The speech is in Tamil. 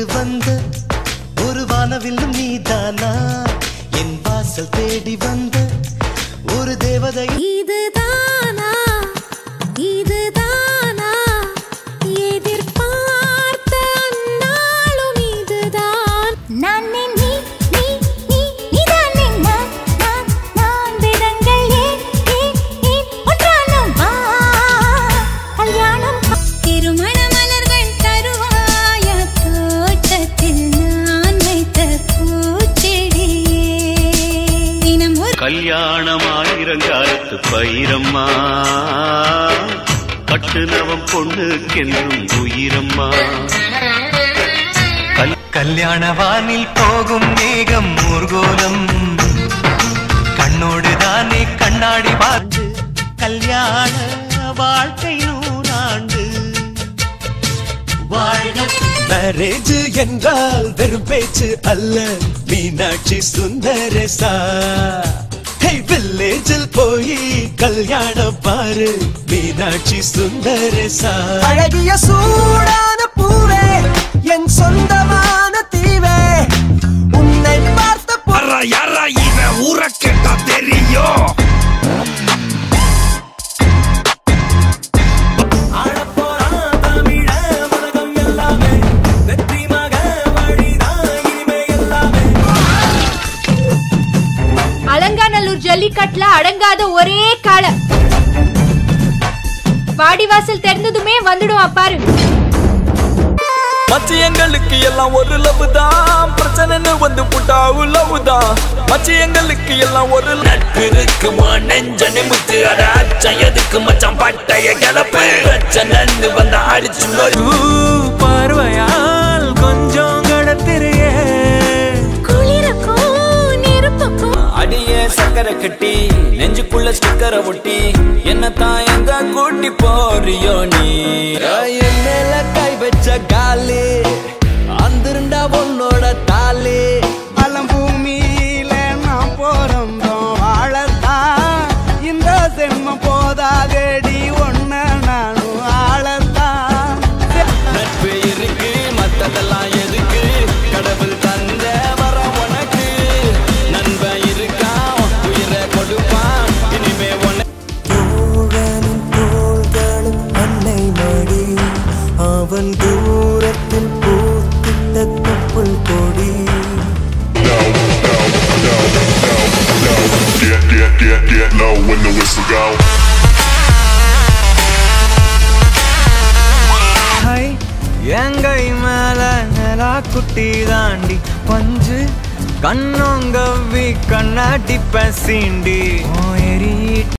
விட்டு வந்த ஒரு வானவில்லும் நீதானா என் வாசல் தேடி வந்த ஒரு தேவதை இதுதானா இதுதானா எதிர்பார்த்த அந்நாளும் இதுதான் நான் நீ நீ நீ நீ நீதானே நான் நான் நான் வேதங்கள் ஏன் ஏன் ஏன் ஒன்றாலும் வா கல்யாணம் திருமண மலர்கள் தருவாய தோட்டத்தில் நான் வைத்த பூச்செடியே தினம் ஒரு கல்யாணம் ஆயிரங்காலத்து பயிரம்மா கட்டுனவம் பொண்ணுக்கென்றும் உயிரம்மா கல் கல்யாண வானில் போகும் மேகம் ஊர்கோலம் கண்ணோடு தானே கண்ணாடி பார்த்து கல்யாண வாழ்க்கை நூறாண்டு மேரேஜ் என்றால் வெறும் பேச்சு அல்ல மீனாட்சி சுந்தரசா வில்லேஜில் போய் கல்யாணம் பாரு மீனாட்சி சுந்தரசா அழகிய சூடான பூவே என் சொந்தமான தீவே உன்னை பார்த்த பொ- யாரா இவன் ஊரை கேட்டா தெரியும் அலங்காநல்லூர் ஜல்லிக்கட்டுல அடங்காத ஒரே காளை வாடிவாசல் திறந்ததுமே வந்துடுவான் பாரு மச்சியங்களுக்கு எல்லாம் ஒரு லவ் தான் பிரச்சனைன்னு வந்து புட்டா லவ் தான் மச்சியங்களுக்கு எல்லாம் ஒரு நட்பு இருக்கு நெஞ்ச நிமித்து அட அச்சம் எதுக்கு மச்சான் பட்டைய கிளப்பு பிரச்சனைன்னு வந்த அடிச்சு பார்வையால் கொஞ்சம் கடத்திரியே குளிருக்கும் நெருப்புக்கும் அடியே சக்கரை கட்டி நெஞ்சுக்குள்ள ஸ்டிக்கரை ஒட்டி என்னத்தான் எங்க கூட்டி போறியோ நீ என் மேல கை வச்ச காலி அந்திருண்டா உன்னோட தாலி பலம் பூமியில நாம் போறோம் வாழத்தான் இந்த செம்ம போதாதடி ஒன்ன நானும் ஆளத்தான் நட்பு இருக்கு மத்ததெல்லாம் எதுக்கு கடவுள் தந்த வர உனக்கு நண்பன் இருக்கான் உயிரை கொடுப்பான் இனிமே உன தோழனும் தோள்களும் அன்னை மடி அவன் தூரத்தில் பூத்திட்ட தொப்புள் கொடி Get, get, get, get low when the whistle go. ஹை எங்கை மேல நிலா குட்டி தாண்டி பஞ்சு கண்ணோங்கவி கண்ணாடி பசிண்டி எரி